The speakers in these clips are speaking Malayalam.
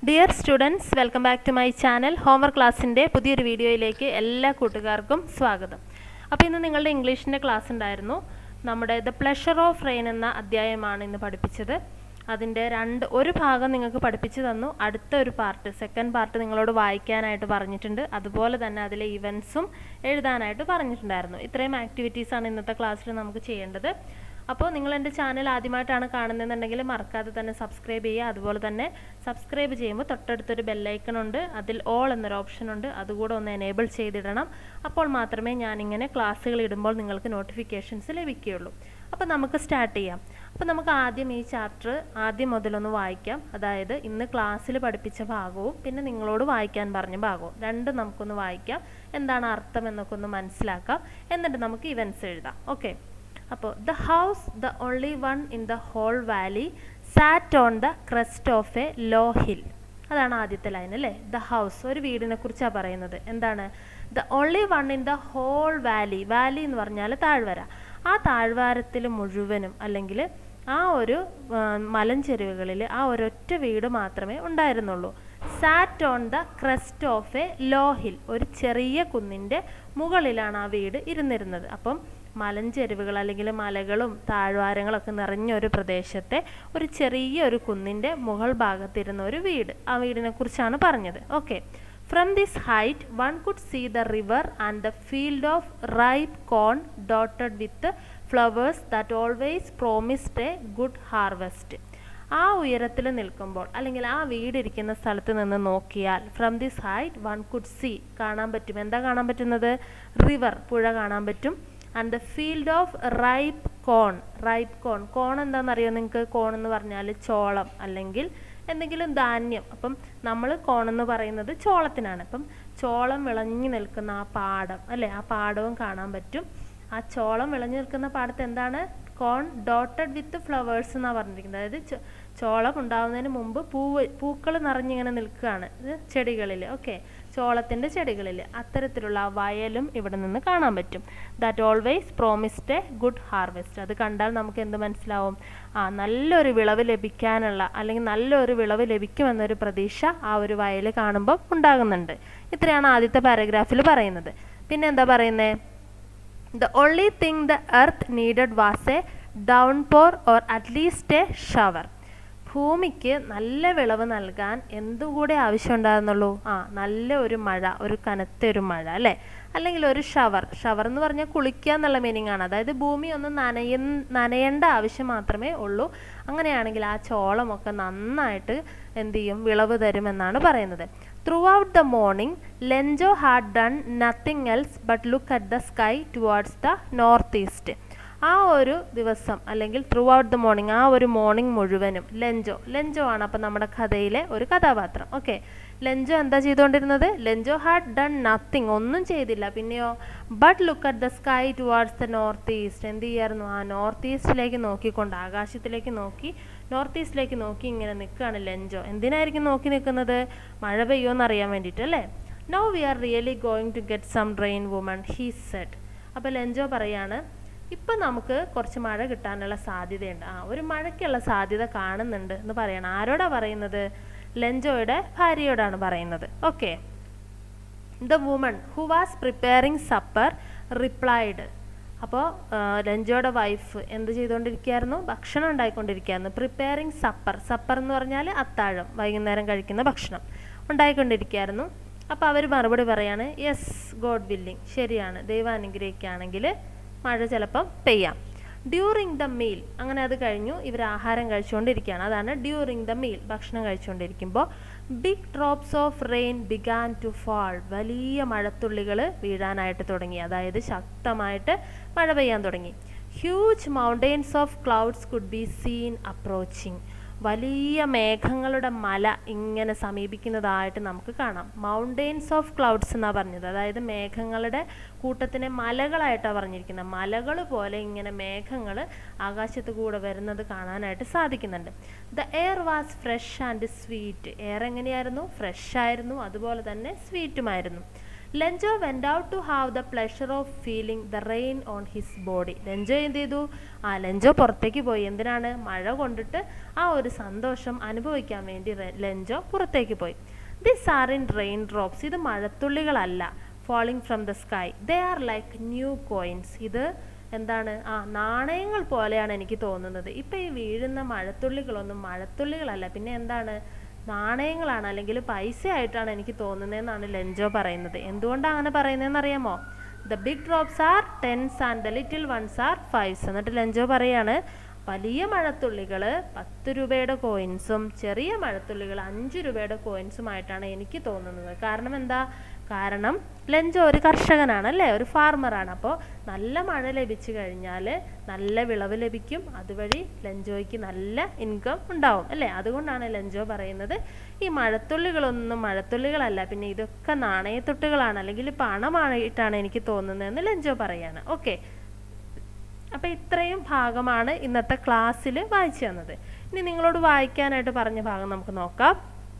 dear students welcome back to my channel homework ക്ലാസ്സിൻ്റെ പുതിയൊരു വീഡിയോയിലേക്ക് എല്ലാ കൂട്ടുകാർക്കും സ്വാഗതം അപ്പോൾ ഇന്ന് നിങ്ങളുടെ ഇംഗ്ലീഷിൻ്റെ ക്ലാസ് ഉണ്ടായിരുന്നു നമ്മുടെ ദ പ്ലഷർ ഓഫ് റെയിൻ എന്ന അധ്യായമാണ് ഇന്ന് പഠിപ്പിച്ചത് അതിൻ്റെ രണ്ട് ഒരു ഭാഗം നിങ്ങൾക്ക് പഠിപ്പിച്ചു തന്നു അടുത്ത ഒരു പാർട്ട് സെക്കൻഡ് പാർട്ട് നിങ്ങളോട് വായിക്കാനായിട്ട് പറഞ്ഞിട്ടുണ്ട് അതുപോലെ തന്നെ അതിലെ ഇവൻസും എഴുതാനായിട്ട് പറഞ്ഞിട്ടുണ്ടായിരുന്നു ഇത്രയും ആക്ടിവിറ്റീസാണ് ഇന്നത്തെ ക്ലാസ്സിൽ നമുക്ക് ചെയ്യേണ്ടത് അപ്പോൾ നിങ്ങൾ എൻ്റെ ചാനൽ ആദ്യമായിട്ടാണ് കാണുന്നതെന്നുണ്ടെങ്കിൽ മറക്കാതെ തന്നെ സബ്സ്ക്രൈബ് ചെയ്യുക അതുപോലെ തന്നെ സബ്സ്ക്രൈബ് ചെയ്യുമ്പോൾ തൊട്ടടുത്തൊരു ബെല്ലൈക്കൺ ഉണ്ട് അതിൽ ഓൾ എന്നൊരു ഓപ്ഷൻ ഉണ്ട് അതുകൂടെ ഒന്ന് എനേബിൾ ചെയ്തിടണം അപ്പോൾ മാത്രമേ ഞാനിങ്ങനെ ക്ലാസ്സുകൾ ഇടുമ്പോൾ നിങ്ങൾക്ക് നോട്ടിഫിക്കേഷൻസ് ലഭിക്കുകയുള്ളൂ അപ്പോൾ നമുക്ക് സ്റ്റാർട്ട് ചെയ്യാം അപ്പോൾ നമുക്ക് ആദ്യം ഈ ചാപ്റ്റർ ആദ്യം മുതലൊന്ന് വായിക്കാം അതായത് ഇന്ന് ക്ലാസ്സിൽ പഠിപ്പിച്ച ഭാഗവും പിന്നെ നിങ്ങളോട് വായിക്കാൻ പറഞ്ഞ ഭാഗവും രണ്ടും നമുക്കൊന്ന് വായിക്കാം എന്താണ് അർത്ഥം എന്നൊക്കെ ഒന്ന് മനസ്സിലാക്കാം എന്നിട്ട് നമുക്ക് ഇവൻസ് എഴുതാം ഓക്കെ അപ്പോൾ the house the only one in the whole valley sat on the crest of a low hill അതാണ് ആദ്യത്തെ ലൈൻ അല്ലേ ദ ഹൗസ് ഒരു വീടിനെ കുറിച്ചാണ് പറയുന്നത് എന്താണ് the only one in the whole valley valley എന്ന് പറഞ്ഞാൽ താഴ്വര ആ താഴ്വാരത്തിൽ മുഴുവനും അല്ലെങ്കിൽ ആ ഒരു മലഞ്ചെരുവുകളിൽ ആ ഒരൊറ്റ വീട് മാത്രമേ ഉണ്ടായിരുന്നുള്ളൂ sat on the crest of a low hill ഒരു ചെറിയ കുന്നിൻ്റെ മുകളിലാണ് ആ വീട് ഇരുന്നിരുന്നത് അപ്പം മലഞ്ചെരുവുകൾ അല്ലെങ്കിൽ മലകളും താഴ്വാരങ്ങളൊക്കെ നിറഞ്ഞ ഒരു പ്രദേശത്തെ ഒരു ചെറിയ ഒരു കുന്നിൻ്റെ മുകൾ ഭാഗത്തിരുന്ന ഒരു വീട് ആ വീടിനെ കുറിച്ചാണ് പറഞ്ഞത് okay from this height one could see the river and the field of ripe corn dotted with flowers that always promised a good harvest ആ ഉയരത്തിൽ നിൽക്കുമ്പോൾ അല്ലെങ്കിൽ ആ വീടിരിക്കുന്ന സ്ഥലത്ത് നിന്ന് നോക്കിയാൽ from this height one could see കാണാൻ പറ്റും എന്താ കാണാൻ പറ്റുന്നത് റിവർ പുഴ കാണാൻ പറ്റും and the field of ripe corn ripe corn corn എന്താണെന്നറിയോ നിങ്ങൾക്ക് കോൺ എന്ന് പറഞ്ഞാൽ ചോളം അല്ലെങ്കിൽ എന്തെങ്കിലും ധാന്യം അപ്പം നമ്മൾ കോൺ എന്ന് പറയുന്നത് ചോളത്തിനാണ് അപ്പം ചോളം വിളഞ്ഞു നിൽക്കുന്ന ആ പാടം അല്ലേ ആ പാടവും കാണാൻ പറ്റും ആ ചോളം വിളഞ്ഞു നിൽക്കുന്ന പാടത്ത് എന്താണ് കോൺ ഡോട്ടഡ് വിത്ത് ഫ്ലവേഴ്സ് എന്നാണ് പറഞ്ഞിരിക്കുന്നത് അതായത് ചോളം ഉണ്ടാവുന്നതിന് മുമ്പ് പൂവ് പൂക്കൾ നിറഞ്ഞിങ്ങനെ നിൽക്കുകയാണ് ഇത് ചെടികളിൽ ഓക്കെ ചോളത്തിൻ്റെ ചെടികളിൽ അത്തരത്തിലുള്ള ആ വയലും ഇവിടെ നിന്ന് കാണാൻ പറ്റും that always promised a good harvest അത് കണ്ടാൽ നമുക്ക് എന്ത് മനസ്സിലാവും ആ നല്ലൊരു വിളവ് ലഭിക്കാനുള്ള അല്ലെങ്കിൽ നല്ലൊരു വിളവ് ലഭിക്കുമെന്നൊരു പ്രതീക്ഷ ആ ഒരു വയൽ കാണുമ്പോൾ ഉണ്ടാകുന്നുണ്ട് ഇത്രയാണ് ആദ്യത്തെ പാരഗ്രാഫിൽ പറയുന്നത് പിന്നെ എന്താ പറയുന്നത് the only thing the earth needed was a downpour or at least a shower ഭൂമിക്ക് നല്ല വിളവ് നൽകാൻ എന്തുകൂടെ ആവശ്യമുണ്ടായിരുന്നുള്ളൂ ആ നല്ല ഒരു മഴ ഒരു കനത്ത ഒരു മഴ അല്ലേ അല്ലെങ്കിൽ ഒരു ഷവർ ഷവർ എന്ന് പറഞ്ഞാൽ കുളിക്കുക എന്നുള്ള മീനിങ് ആണ് അതായത് ഭൂമി ഒന്ന് നനയ നനയേണ്ട ആവശ്യം മാത്രമേ ഉള്ളൂ അങ്ങനെയാണെങ്കിൽ ആ ചോളമൊക്കെ നന്നായിട്ട് എന്ത് ചെയ്യും വിളവ് തരുമെന്നാണ് പറയുന്നത് throughout the morning Lencho had done nothing else but look at the sky towards the north east ആ ഒരു ദിവസം അല്ലെങ്കിൽ ത്രൂ ഔട്ട് ദ മോർണിംഗ് ആ ഒരു മോർണിംഗ് മുഴുവനും ലെഞ്ചോ ലെഞ്ചോ ആണ് അപ്പം നമ്മുടെ കഥയിലെ ഒരു കഥാപാത്രം ഓക്കെ ലെഞ്ചോ എന്താ ചെയ്തുകൊണ്ടിരുന്നത് ലെഞ്ചോ ഹാഡ് ഡൺ നത്തിങ് ഒന്നും ചെയ്തില്ല പിന്നെയോ but look at the sky towards the north east എന്ത് ചെയ്യായിരുന്നു ആ നോർത്ത് ഈസ്റ്റിലേക്ക് നോക്കിക്കൊണ്ട് ആകാശത്തിലേക്ക് നോക്കി നോർത്ത് ഈസ്റ്റിലേക്ക് നോക്കി ഇങ്ങനെ നിൽക്കുകയാണ് ലെഞ്ചോ എന്തിനായിരിക്കും നോക്കി നിൽക്കുന്നത് മഴ പെയ്യുമെന്ന് അറിയാൻ വേണ്ടിയിട്ട് അല്ലേ no we are really going to get some rain woman he said അപ്പോൾ ലെഞ്ചോ പറയാണ് ഇപ്പം നമുക്ക് കുറച്ച് മഴ കിട്ടാനുള്ള സാധ്യതയുണ്ട് ആ ഒരു മഴയ്ക്കുള്ള സാധ്യത കാണുന്നുണ്ട് എന്ന് പറയണം ആരോടാ പറയുന്നത് ലെഞ്ചോയുടെ ഭാര്യയോടാണ് പറയുന്നത് okay the woman who was preparing supper replied അപ്പോൾ ലഞ്ചോയുടെ വൈഫ് എന്ത് ചെയ്തുകൊണ്ടിരിക്കുകയായിരുന്നു ഭക്ഷണം ഉണ്ടായിക്കൊണ്ടിരിക്കുകയായിരുന്നു പ്രിപ്പയറിങ് സപ്പർ സപ്പർ എന്ന് പറഞ്ഞാൽ അത്താഴം വൈകുന്നേരം കഴിക്കുന്ന ഭക്ഷണം ഉണ്ടായിക്കൊണ്ടിരിക്കുകയായിരുന്നു അപ്പോൾ അവർ മറുപടി പറയാണ് യെസ് ഗോഡ് വില്ലിങ് ശരിയാണ് ദൈവം അനുഗ്രഹിക്കുകയാണെങ്കിൽ മഴ ചിലപ്പം പെയ്യാം ഡ്യൂറിങ് ദ മീൽ അങ്ങനെ അത് കഴിഞ്ഞു ഇവർ ആഹാരം കഴിച്ചുകൊണ്ടിരിക്കുകയാണ് അതാണ് ഡ്യൂറിങ് ദ മീൽ ഭക്ഷണം കഴിച്ചുകൊണ്ടിരിക്കുമ്പോൾ big drops of rain began to fall വലിയ മഴത്തുള്ളികൾ വീഴാനായിട്ട് തുടങ്ങി അതായത് ശക്തമായിട്ട് മഴ പെയ്യാൻ തുടങ്ങി huge mountains of clouds could be seen approaching വലിയ മേഘങ്ങളുടെ മല ഇങ്ങനെ സമീപിക്കുന്നതായിട്ട് നമുക്ക് കാണാം മൗണ്ടെയിൻസ് ഓഫ് ക്ലൗഡ്സ് എന്നാണ് പറഞ്ഞത് അതായത് മേഘങ്ങളുടെ കൂട്ടത്തിനെ മലകളായിട്ടാണ് പറഞ്ഞിരിക്കുന്നത് മലകൾ പോലെ ഇങ്ങനെ മേഘങ്ങൾ ആകാശത്ത് കൂടെ വരുന്നത് കാണാനായിട്ട് സാധിക്കുന്നുണ്ട് the air was fresh and sweet air എങ്ങനെയായിരുന്നു ഫ്രഷ് ആയിരുന്നു അതുപോലെ തന്നെ സ്വീറ്റുമായിരുന്നു Lencho went out to have the pleasure of feeling the rain on his body Lencho എന്ത് ചെയ്തു ആ ലെഞ്ചോ പുറത്തേക്ക് പോയി എന്തിനാണ് മഴ കൊണ്ടിട്ട് ആ ഒരു സന്തോഷം അനുഭവിക്കാൻ വേണ്ടി റെ- ലെഞ്ചോ പുറത്തേക്ക് പോയി this aren't rain drops ഇത് മഴത്തുള്ളികളല്ല falling from the sky they are like new coins ഇത് എന്താണ് ആ നാണയങ്ങൾ പോലെയാണ് എനിക്ക് തോന്നുന്നത് ഇപ്പം ഈ വീഴുന്ന മഴത്തുള്ളികളൊന്നും മഴത്തുള്ളികളല്ല പിന്നെ എന്താണ് നാണയങ്ങളാണ് അല്ലെങ്കിൽ പൈസ ആയിട്ടാണ് എനിക്ക് തോന്നുന്നതെന്നാണ് ലെഞ്ചോ പറയുന്നത് എന്തുകൊണ്ടാണ് അങ്ങനെ പറയുന്നതെന്ന് അറിയാമോ the big drops are tens and the little ones are fives എന്നിട്ട് ലെഞ്ചോ പറയാണ് വലിയ മഴത്തുള്ളികൾ പത്ത് രൂപയുടെ കോയിൻസും ചെറിയ മഴത്തുള്ളികൾ അഞ്ച് രൂപയുടെ കോയിൻസുമായിട്ടാണ് എനിക്ക് തോന്നുന്നത് കാരണം എന്താ കാരണം ലെഞ്ചോ ഒരു കർഷകനാണ് അല്ലേ ഒരു ഫാർമറാണ് അപ്പോൾ നല്ല മഴ ലഭിച്ചു കഴിഞ്ഞാൽ നല്ല വിളവ് ലഭിക്കും അതുവഴി ലെഞ്ചോയ്ക്ക് നല്ല ഇൻകം ഉണ്ടാവും അല്ലേ അതുകൊണ്ടാണ് ലെഞ്ചോ പറയുന്നത് ഈ മഴത്തുള്ളികളൊന്നും മഴത്തുള്ളികളല്ല പിന്നെ ഇതൊക്കെ നാണയത്തൊട്ടുകളാണ് അല്ലെങ്കിൽ പണമായിട്ടാണ് എനിക്ക് തോന്നുന്നതെന്ന് ലെഞ്ചോ പറയാണ് ഓക്കെ അപ്പോൾ ഇത്രയും ഭാഗമാണ് ഇന്നത്തെ ക്ലാസ്സിൽ വായിച്ചു തന്നത് ഇനി നിങ്ങളോട് വായിക്കാനായിട്ട് പറഞ്ഞ ഭാഗം നമുക്ക് നോക്കാം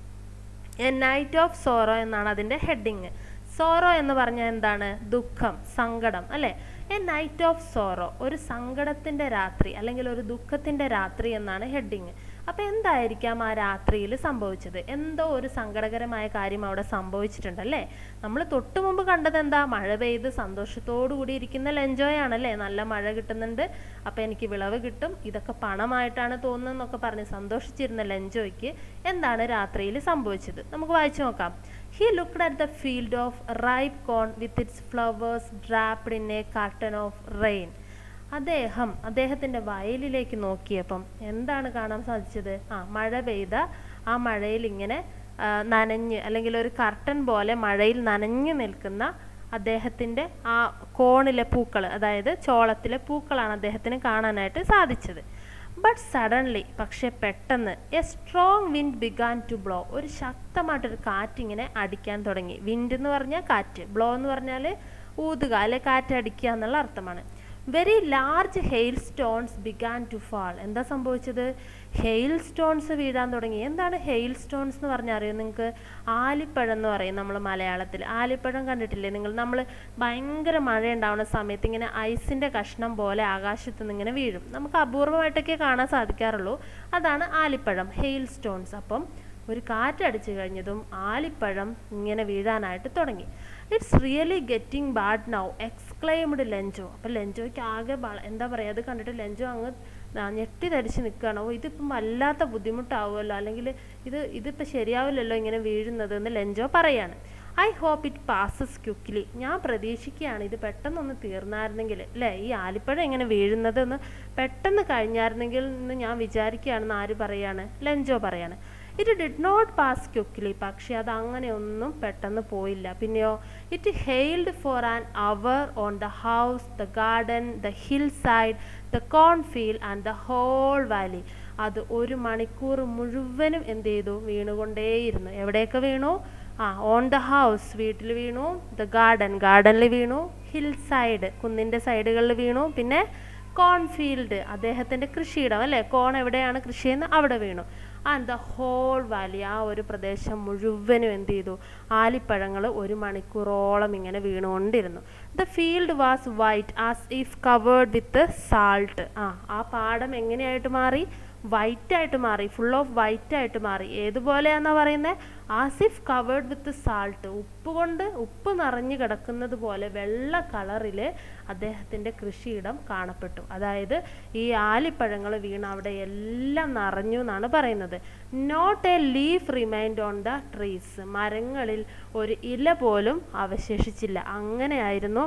എ നൈറ്റ് ഓഫ് സോറോ എന്നാണ് അതിൻ്റെ ഹെഡിങ് സോറോ എന്ന് പറഞ്ഞാൽ എന്താണ് ദുഃഖം സങ്കടം അല്ലേ എ നൈറ്റ് ഓഫ് സോറോ ഒരു സങ്കടത്തിൻ്റെ രാത്രി അല്ലെങ്കിൽ ഒരു ദുഃഖത്തിൻ്റെ രാത്രി എന്നാണ് ഹെഡിങ് അപ്പോൾ എന്തായിരിക്കാം ആ രാത്രിയിൽ സംഭവിച്ചത് എന്തോ ഒരു സങ്കടകരമായ കാര്യം അവിടെ സംഭവിച്ചിട്ടുണ്ടല്ലേ നമ്മൾ തൊട്ടു മുമ്പ് കണ്ടത് എന്താ മഴ പെയ്ത് സന്തോഷത്തോടു കൂടി ഇരിക്കുന്ന ലെഞ്ചോയാണല്ലേ നല്ല മഴ കിട്ടുന്നുണ്ട് അപ്പോൾ എനിക്ക് വിളവ് കിട്ടും ഇതൊക്കെ പണമായിട്ടാണ് തോന്നുന്നതെന്നൊക്കെ പറഞ്ഞ് സന്തോഷിച്ചിരുന്ന ലെഞ്ചോയ്ക്ക് എന്താണ് രാത്രിയിൽ സംഭവിച്ചത് നമുക്ക് വായിച്ചു നോക്കാം he looked at the field of ripe corn with its flowers draped in a curtain of rain അദ്ദേഹം അദ്ദേഹത്തിൻ്റെ വയലിലേക്ക് നോക്കിയപ്പം എന്താണ് കാണാൻ സാധിച്ചത് ആ മഴ പെയ്ത ആ മഴയിൽ ഇങ്ങനെ ആ, നനഞ്ഞ് അല്ലെങ്കിൽ ഒരു കർട്ടൻ പോലെ മഴയിൽ നനഞ്ഞു നിൽക്കുന്ന അദ്ദേഹത്തിൻ്റെ ആ കോണിലെ പൂക്കൾ അതായത് ചോളത്തിലെ പൂക്കളാണ് അദ്ദേഹത്തിന് കാണാനായിട്ട് സാധിച്ചത് ബട്ട് സഡൻലി പക്ഷെ പെട്ടെന്ന് a strong wind began to blow ഒരു ശക്തമായിട്ടൊരു കാറ്റിങ്ങനെ അടിക്കാൻ തുടങ്ങി വിൻഡ് എന്ന് പറഞ്ഞാൽ കാറ്റ് ബ്ലോ എന്ന് പറഞ്ഞാൽ ഊതുക അല്ലെ കാറ്റ് അടിക്കുക എന്നുള്ള അർത്ഥമാണ് very large hail stones began to fall എന്താ സംഭവിച്ചത് ഹെയിൽ സ്റ്റോൺസ് വീഴാൻ തുടങ്ങി എന്താണ് ഹെയിൽ സ്റ്റോൺസ് എന്ന് പറഞ്ഞാൽ അറിയോ നിങ്ങൾക്ക് ആലിപ്പഴം എന്ന് പറയും നമ്മൾ മലയാളത്തിൽ ആലിപ്പഴം കണ്ടിട്ടില്ലേ നിങ്ങൾ നമ്മൾ ഭയങ്കര മഴ ഉണ്ടാവുന്ന സമയത്ത് ഇങ്ങനെ ഐസിൻ്റെ കഷ്ണം പോലെ ആകാശത്ത് നിന്ന് ഇങ്ങനെ വീഴും നമുക്ക് അപൂർവമായിട്ടൊക്കെ കാണാൻ സാധിക്കാറുള്ളൂ അതാണ് ആലിപ്പഴം ഹെയിൽ സ്റ്റോൺസ് അപ്പം ഒരു കാറ്റടിച്ചു കഴിഞ്ഞതും ആലിപ്പഴം ഇങ്ങനെ വീഴാനായിട്ട് തുടങ്ങി it's really getting bad now exclaimed Lencho അപ്പം ലെഞ്ചോയ്ക്ക് ആകെ ബള- എന്താ പറയുക അത് കണ്ടിട്ട് ലെഞ്ചോ അങ്ങ് ആ, ഞെട്ടി ധരിച്ച് നിൽക്കുകയാണ് ഓ ഇതിപ്പം വല്ലാത്ത ബുദ്ധിമുട്ടാവുമല്ലോ അല്ലെങ്കിൽ ഇത് ഇതിപ്പോൾ ശരിയാവില്ലല്ലോ ഇങ്ങനെ വീഴുന്നത് എന്ന് ലെഞ്ചോ പറയാണ് I hope it passes quickly ഞാൻ പ്രതീക്ഷിക്കുകയാണ് ഇത് പെട്ടെന്നൊന്ന് തീർന്നായിരുന്നെങ്കിൽ അല്ലേ ഈ ആലിപ്പഴം ഇങ്ങനെ വീഴുന്നത് ഒന്ന് പെട്ടെന്ന് കഴിഞ്ഞായിരുന്നെങ്കിൽ എന്ന് ഞാൻ വിചാരിക്കുകയാണെന്ന് ആര് പറയാണ് ലെഞ്ചോ പറയാണ് it did not pass quickly പക്ഷേ അത് അങ്ങനെയൊന്നും പെട്ടെന്ന് പോയില്ല പിന്നെയോ it hailed for an hour on the house the garden the hillside the cornfield and the whole valley അത് ഒരു മണിക്കൂർ മുഴുവനും എന്ത് ചെയ്തു വീണുകൊണ്ടേയിരുന്നു എവിടെയൊക്കെ വീണു ആ ഓൺ ദ ഹൗസ് വീട്ടിൽ വീണു ദ ഗാർഡൻ ഗാർഡനിൽ വീണു ഹിൽ സൈഡ് കുന്നിൻ്റെ സൈഡുകളിൽ വീണു പിന്നെ കോൺഫീൽഡ് അദ്ദേഹത്തിൻ്റെ കൃഷിയിടം അല്ലേ കോൺ എവിടെയാണ് കൃഷി ചെയ്യുന്നത് അവിടെ വീണു ആൻഡ് ദ ഹോൾ വാലി ആ ഒരു പ്രദേശം മുഴുവനും എന്ത് ചെയ്തു ആലിപ്പഴങ്ങൾ ഒരു മണിക്കൂറോളം ഇങ്ങനെ വീണുകൊണ്ടിരുന്നു the field was white as if covered with salt ആ ആ പാടം എങ്ങനെയായിട്ട് മാറി വൈറ്റ് ആയിട്ട് മാറി ഫുൾ ഓഫ് വൈറ്റ് ആയിട്ട് മാറി ഏതുപോലെയാണെന്നാ പറയുന്നത് ആസിഫ് കവേർഡ് വിത്ത് സാൾട്ട് ഉപ്പ് കൊണ്ട് ഉപ്പ് നിറഞ്ഞു കിടക്കുന്നത് പോലെ വെള്ള കളറിൽ അദ്ദേഹത്തിൻ്റെ കൃഷിയിടം കാണപ്പെട്ടു അതായത് ഈ ആലിപ്പഴങ്ങൾ വീണ് അവിടെ എല്ലാം നിറഞ്ഞു എന്നാണ് പറയുന്നത് not a leaf remained on the trees മരങ്ങളിൽ ഒരു ഇല പോലും അവശേഷിച്ചില്ല അങ്ങനെയായിരുന്നു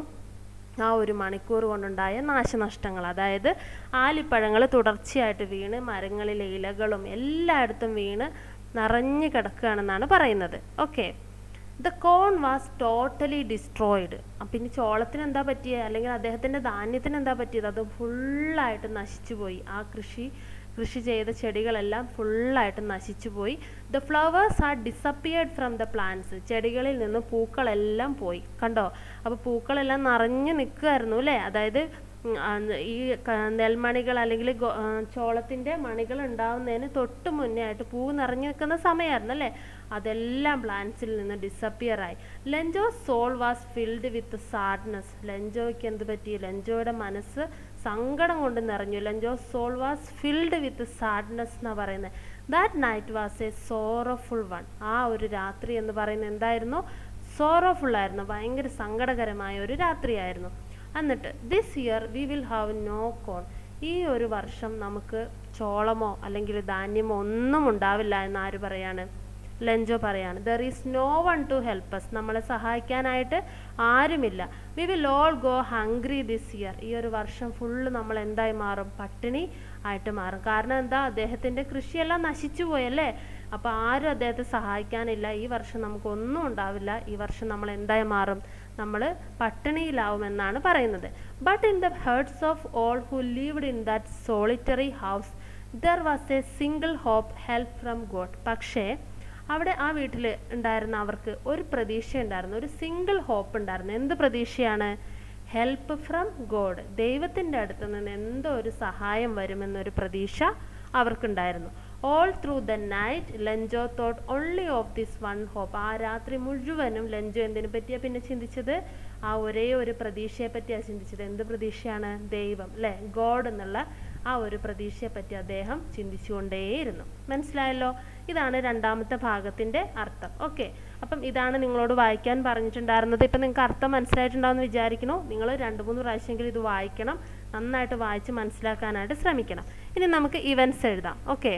ആ ഒരു മണിക്കൂർ കൊണ്ടുണ്ടായ നാശനഷ്ടങ്ങൾ അതായത് ആലിപ്പഴങ്ങൾ തുടർച്ചയായിട്ട് വീണ് മരങ്ങളിലെ ഇലകളും എല്ലായിടത്തും വീണ് നിറഞ്ഞു കിടക്കുകയാണെന്നാണ് പറയുന്നത് okay the corn was totally destroyed പിന്നെ ചോളത്തിന് എന്താ പറ്റിയത് അല്ലെങ്കിൽ അദ്ദേഹത്തിൻ്റെ ധാന്യത്തിന് എന്താ പറ്റിയത് അത് ഫുള്ളായിട്ട് നശിച്ചുപോയി ആ കൃഷി കൃഷി ചെയ്ത ചെടികളെല്ലാം ഫുള്ളായിട്ട് നശിച്ചുപോയി the flowers are disappeared from the plants ചെടികളിൽ നിന്ന് പൂക്കളെല്ലാം പോയി കണ്ടോ അപ്പോൾ പൂക്കളെല്ലാം നിറഞ്ഞു നിൽക്കുമായിരുന്നു അല്ലേ അതായത് ഉം, ആ, ഈ ക- നെൽമണികൾ അല്ലെങ്കിൽ ഗോ- ആ, ചോളത്തിൻ്റെ മണികൾ ഉണ്ടാവുന്നതിന് തൊട്ട് മുന്നേ ആയിട്ട് പൂ നിറഞ്ഞു നിൽക്കുന്ന സമയമായിരുന്നു അല്ലേ അതെല്ലാം പ്ലാന്റ്സിൽ നിന്ന് ഡിസപ്പിയർ ആയി Lencho soul was filled with sadness ലെഞ്ചോയ്ക്ക് എന്ത് പറ്റി ലെഞ്ചോയുടെ മനസ്സ് സങ്കടം കൊണ്ട് നിറഞ്ഞു Lencho soul was filled with sadness എന്നാ പറയുന്നത് that night was a sorrowful one ആ ഒരു രാത്രി എന്ന് പറയുന്നത് എന്തായിരുന്നു സോറോഫുൾ ആയിരുന്നു ഭയങ്കര സങ്കടകരമായ ഒരു രാത്രിയായിരുന്നു എന്നിട്ട് this year we will have no corn ഈ ഒരു വർഷം നമുക്ക് ചോളമോ അല്ലെങ്കിൽ ധാന്യമോ ഒന്നും ഉണ്ടാവില്ല എന്ന് ആര് പറയാണ് ലെഞ്ചോ പറയാണ് there is no one to help us നമ്മളെ സഹായിക്കാനായിട്ട് ആരുമില്ല we will all go hungry this year ഈ ഒരു വർഷം ഫുള്ള് നമ്മൾ എന്തായി മാറും പട്ടിണി ആയിട്ട് മാറും കാരണം എന്താ അദ്ദേഹത്തിൻ്റെ കൃഷിയെല്ലാം നശിച്ചു പോയല്ലേ അപ്പോൾ ആരും അദ്ദേഹത്തെ സഹായിക്കാനില്ല ഈ വർഷം നമുക്കൊന്നും ഉണ്ടാവില്ല ഈ വർഷം നമ്മൾ എന്തായി മാറും നമ്മൾ പട്ടിണിയിലാവുമെന്നാണ് പറയുന്നത് but in the hearts of all who lived in that solitary house there was a single hope help from God പക്ഷേ അവിടെ ആ വീട്ടിൽ ഉണ്ടായിരുന്ന അവർക്ക് ഒരു പ്രതീക്ഷ ഉണ്ടായിരുന്നു ഒരു സിംഗിൾ ഹോപ്പ് ഉണ്ടായിരുന്നു എന്ത് പ്രതീക്ഷയാണ് ഹെൽപ്പ് ഫ്രം ഗോഡ് ദൈവത്തിൻ്റെ അടുത്ത് നിന്ന് എന്തോ ഒരു സഹായം വരുമെന്നൊരു പ്രതീക്ഷ അവർക്കുണ്ടായിരുന്നു all through the night Lencho thought only of this one hope ആ രാത്രി മുഴുവനും ലഞ്ചോ എന്തിനെ പറ്റിയാ പിന്നെ ചിന്തിച്ചത് ആ ഒരേ ഒരു പ്രതീക്ഷയെ പറ്റിയാണ് ചിന്തിച്ചത് എന്ത് പ്രതീക്ഷയാണ് ദൈവം അല്ലേ ഗോഡ് എന്നുള്ള ആ ഒരു പ്രതീക്ഷയെ പറ്റി അദ്ദേഹം ചിന്തിച്ചുകൊണ്ടേയിരുന്നു മനസ്സിലായല്ലോ ഇതാണ് രണ്ടാമത്തെ ഭാഗത്തിന്റെ അർത്ഥം ഓക്കെ അപ്പം ഇതാണ് നിങ്ങളോട് വായിക്കാൻ പറഞ്ഞിട്ടുണ്ടായിരുന്നത് ഇപ്പം നിങ്ങൾക്ക് അർത്ഥം മനസ്സിലായിട്ടുണ്ടാവുമെന്ന് വിചാരിക്കണു നിങ്ങൾ രണ്ട് മൂന്ന് പ്രാവശ്യമെങ്കിലും ഇത് വായിക്കണം നന്നായിട്ട് വായിച്ച് മനസ്സിലാക്കാനായിട്ട് ശ്രമിക്കണം ഇനി നമുക്ക് ഇവൻസ് എഴുതാം ഓക്കെ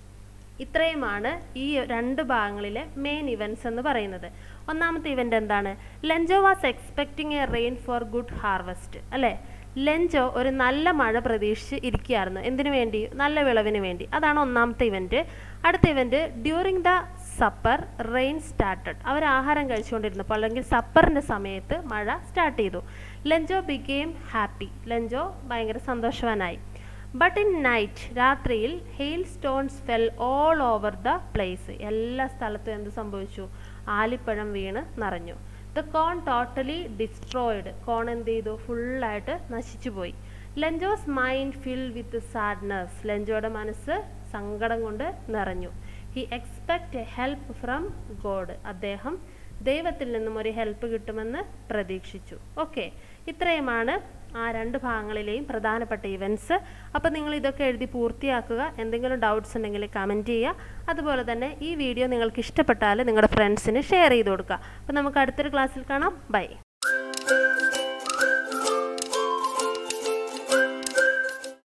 ഇത്രയുമാണ് ഈ രണ്ട് ഭാഗങ്ങളിലെ മെയിൻ ഇവൻറ്റ്സ് എന്ന് പറയുന്നത് ഒന്നാമത്തെ ഇവൻ്റ് എന്താണ് Lencho was expecting A rain four good harvest അല്ലേ ലെഞ്ചോ ഒരു നല്ല മഴ പ്രതീക്ഷിച്ച് ഇരിക്കുകയായിരുന്നു എന്തിനു വേണ്ടി നല്ല വിളവിന് വേണ്ടി അതാണ് ഒന്നാമത്തെ ഇവൻറ്റ് അടുത്ത event during the supper rain started അവർ ആഹാരം കഴിച്ചുകൊണ്ടിരുന്നപ്പോൾ അല്ലെങ്കിൽ സപ്പറിൻ്റെ സമയത്ത് മഴ സ്റ്റാർട്ട് ചെയ്തു ലെഞ്ചോ ബിഗെയിം ഹാപ്പി ലെഞ്ചോ ഭയങ്കര സന്തോഷവാനായി ബട്ട് ഇൻ നൈറ്റ് രാത്രിയിൽ hail stones fell all over the place എല്ലാ സ്ഥലത്തും എന്ത് സംഭവിച്ചു ആലിപ്പഴം വീണ് നിറഞ്ഞു the corn totally destroyed corn എന്ത് ചെയ്തു ഫുള്ളായിട്ട് നശിച്ചു പോയി Lencho's mind fill with sadness ലെഞ്ചോയുടെ മനസ്സ് സങ്കടം കൊണ്ട് നിറഞ്ഞു he expect a help from God അദ്ദേഹം ദൈവത്തിൽ നിന്നും ഒരു ഹെൽപ്പ് കിട്ടുമെന്ന് പ്രതീക്ഷിച്ചു ഓക്കെ ഇത്രയുമാണ് ആ രണ്ട് ഭാഗങ്ങളിലെയും പ്രധാനപ്പെട്ട ഇവൻറ്റ്സ് അപ്പോൾ നിങ്ങൾ ഇതൊക്കെ എഴുതി പൂർത്തിയാക്കുക എന്തെങ്കിലും ഡൗട്ട്സ് ഉണ്ടെങ്കിൽ കമൻറ്റ് ചെയ്യുക അതുപോലെ തന്നെ ഈ വീഡിയോ നിങ്ങൾക്ക് ഇഷ്ടപ്പെട്ടാൽ നിങ്ങളുടെ ഫ്രണ്ട്സിന് ഷെയർ ചെയ്ത് കൊടുക്കുക അപ്പോൾ നമുക്ക് അടുത്തൊരു ക്ലാസ്സിൽ കാണാം ബൈ